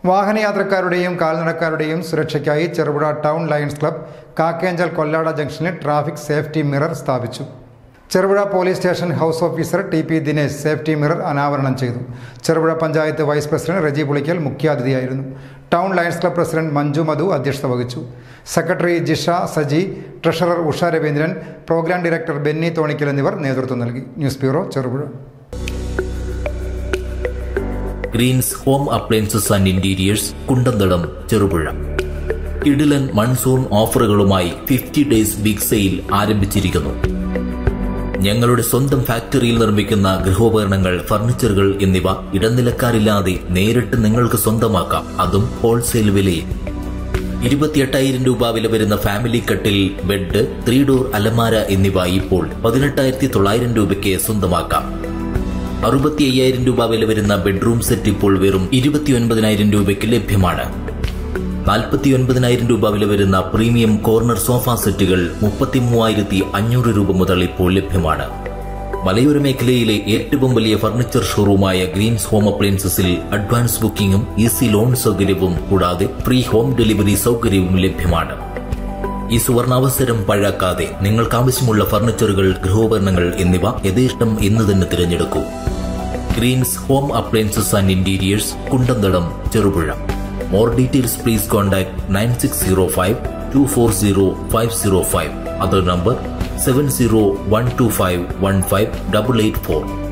വാഹനയാത്രക്കാരുടെയും കാൽനടക്കാരുടെയും സുരക്ഷയ്ക്കായി Cherupuzha town lions club Kakkenchal Kollada ജംഗ്ഷനിൽ ട്രാഫിക് സേഫ്റ്റി മിറർ സ്ഥാപിച്ചു Cherupuzha police station house officer T P Dinesh safety mirror അനാവരണം ചെയ്തു ചെറുപുഴ പഞ്ചായത്ത് വൈസ് പ്രസിഡന്റ് റജി പുളിക്കൽ മുഖ്യാതിഥിയായിരുന്നു town lions club president Manju Madhu അധ്യക്ഷത വഹിച്ചു secretary Jisha Saji treasurer Usha Raveendran programme director Benny Thonikkal എന്നിവർ നേതൃത്വം നൽകി news bureau Cherupuzha greens home appliances and interiors Kundanthalam Cherupuzha കിടിലൻ മൺസൂൺ ഓഫറുകളുമായി ഫിഫ്റ്റി ഡേയ്സ് ബിഗ് സെയിൽ ആരംഭിച്ചിരിക്കുന്നു ഞങ്ങളുടെ സ്വന്തം ഫാക്ടറിയിൽ നിർമ്മിക്കുന്ന ഗൃഹോപകരണങ്ങൾ ഫർണിച്ചറുകൾ എന്നിവ ഇടനിലക്കാരില്ലാതെ നേരിട്ട് നിങ്ങൾക്ക് സ്വന്തമാക്കാം അതും ഹോൾസെയിൽ വിലയിൽ ഇരുപത്തിയെട്ടായിരം രൂപ വില വരുന്ന ഫാമിലി കട്ടിൽ ബെഡ് ത്രീ ഡോർ അലമാര എന്നിവ ഇപ്പോൾ പതിനെട്ടായിരത്തി തൊള്ളായിരം രൂപയ്ക്ക് സ്വന്തമാക്കാം അറുപത്തി അയ്യായിരം രൂപ വില വരുന്ന ബെഡ്റൂം സെറ്റ് ഇപ്പോൾ വെറും ഇരുപത്തിയൊൻപതിനായിരം രൂപയ്ക്ക് ലഭ്യമാണ് നാൽപ്പത്തി ഒൻപതിനായിരം രൂപ വില വരുന്ന പ്രീമിയം കോർണർ സോഫ സെറ്റുകൾ മുപ്പത്തി മൂവായിരത്തി അഞ്ഞൂറ് രൂപ മുതൽ ഇപ്പോൾ ലഭ്യമാണ് മലയോര മേഖലയിലെ ഏറ്റവും വലിയ ഫർണിച്ചർ ഷോറൂമായ ഗ്രീൻസ് ഹോം അപ്ലയൻസസിൽ അഡ്വാൻസ് ബുക്കിംഗും ഈസി ലോൺ സൗകര്യവും കൂടാതെ ഫ്രീ ഹോം ഡെലിവറി സൗകര്യവും ലഭ്യമാണ് ഈ സുവർണാവസരം പഴാക്കാതെ നിങ്ങൾക്ക് ആവശ്യമുള്ള ഫർണിച്ചറുകൾ ഗൃഹോപകരണങ്ങൾ എന്നിവ യഥേഷ്ടം ഇന്ന് തന്നെ തിരഞ്ഞെടുക്കൂ greens home appliances and interiors Kundanthalam Cherupuzha more details please contact nine six zero five two four zero five zero five other number seven zero one two five one five double eight four